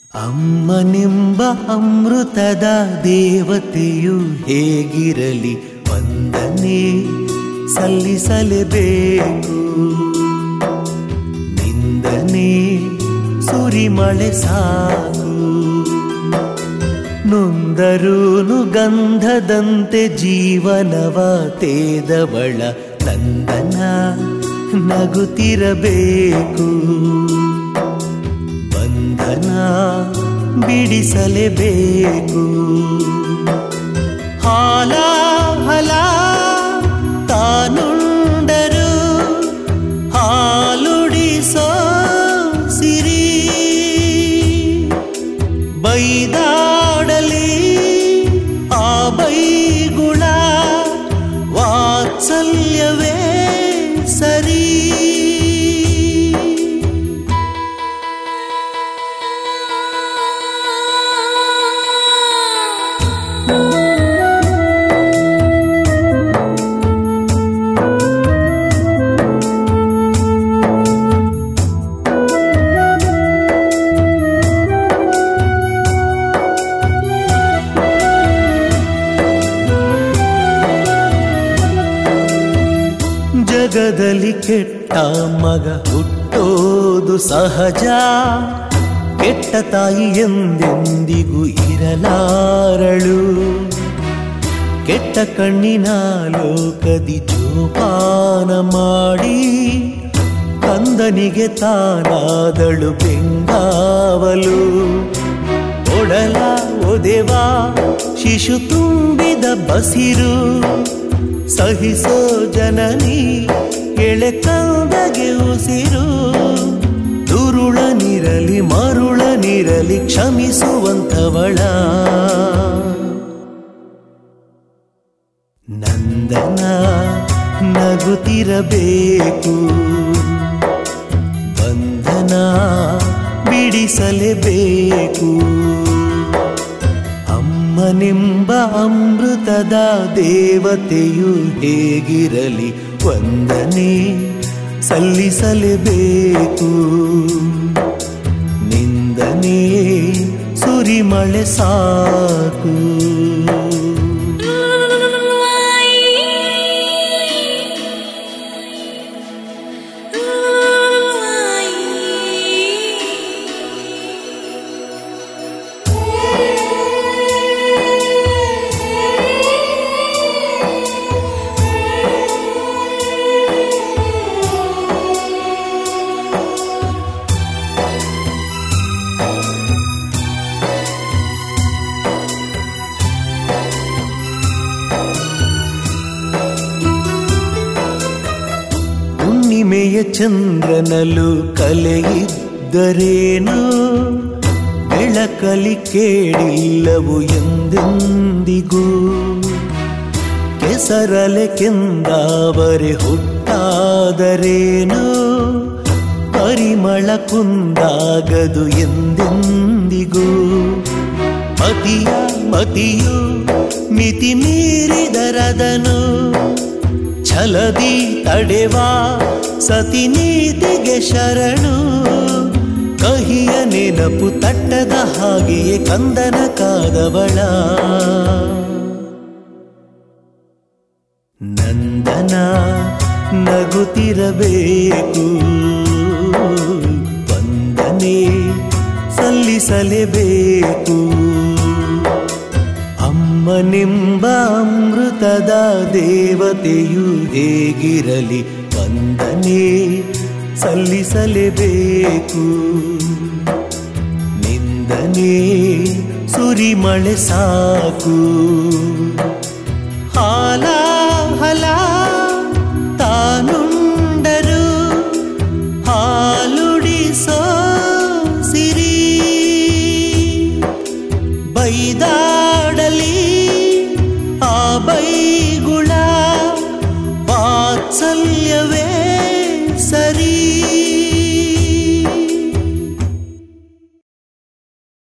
ಅಮ್ಮನೆಂಬ ಅಮೃತದ ದೇವತೆಯು ಹೇಗಿರಲಿ ವಂದನೆ ಸಲ್ಲಿಸಲೇಬೇಕು ನಿಂದನೆ ಸುರಿಮಳೆ ಸಾಕು ನೊಂದರೂನು ಗಂಧದಂತೆ ಜೀವನವ ತೇದವಳ ನಂದನ ನಗುತ್ತಿರಬೇಕು ಬಂಧನ ಬಿಡಿಸಲೇಬೇಕು ಹಾಲ ಹಲ ತಾನುಂಡರು ಹಾಲುಡಿಸೋ ಸಿರಿ ಬೈದಾಡಲಿ ಆ ಬೈಗುಳ ವಾತ್ಸಲ್ಯವೇ ಸರಿ ಜಗದಲ್ಲಿ ಕೆಟ್ಟ ಮಗ ಹುಟ್ಟೋದು ಸಹಜ ಕೆಟ್ಟ ತಾಯಿ ಎಂದೆಂದಿಗೂ ಇರಲಾರಳು ಕೆಟ್ಟ ಕಣ್ಣಿನ ಲೋಕದಿ ಜೋಪಾನ ಮಾಡಿ ಕಂದನಿಗೆ ತಾನಾದಳು ಬೆಂಗಾವಲು ಒಡಲ ಒದೆವ ಶಿಶು ತುಂಬಿದ ಬಸಿರು ಸಹಿಸೋ ಜನನಿ ಎಳೆ ಕಂದಗೆ ಉಸಿರು ದುರುಳನಿರಲಿ ಮರುಳನಿರಲಿ ಕ್ಷಮಿಸುವಂಥವಳ ನಂದನ ನಗುತ್ತಿರಬೇಕು ಬಂಧನ ಬಿಡಿಸಲೇಬೇಕು ಅಮ್ಮನೆಂಬ ಅಮೃತದ ದೇವತೆಯು ಹೇಗಿರಲಿ ವಂದನೆ ಸಲ್ಲಿಸಲೇಬೇಕು ನಿಂದನೆ ಸುರಿಮಳೆ ಸಾಕು ಹುಣ್ಣಿಮೆಯ ಚಂದ್ರನಲು ಕಲೆಯಿದ್ದರೇನು ಬೆಳಕಲಿ ಕೇಳಿಲ್ಲವು ಎಂದೆಂದಿಗೂ ಕೆಸರಲೆ ಕೆಂದಾವರೆ ಹುಟ್ಟಾದರೇನು ಪರಿಮಳ ಕುಂದಾಗದು ಎಂದೆಂದಿಗೂ ಮತಿಯ ಮತಿಯು ಮಿತಿ ಮೀರಿದರದನು ಛಲದಿ ತಡೆವಾ ಸತಿ ನೀತಿಗೆ ಶರಣು ಕಹಿಯ ನೆನಪು ತಟ್ಟದ ಹಾಗೆಯೇ ಕಂದನ ಕಾದವಳ ನಂದನ ನಗುತ್ತಿರಬೇಕು ವಂದನೆ ಸಲ್ಲಿಸಲೇಬೇಕು ಅಮ್ಮನೆಂಬ ಅಮೃತದ ದೇವತೆಯು ಹೇಗಿರಲಿ ವಂದನೆ ಸಲ್ಲಿಸಲೇಬೇಕು ನಿಂದನೆ ಸುರಿಮಳೆ ಸಾಕು ಹಾಲ ಹಲ ತಾನುಂಡರು ಹಾಲುಡಿಸೋ ಸಿರಿ ಬೈದಾಡಲಿ ಆ ಬೈಗುಳ ವಾತ್ಸಲ್ಯ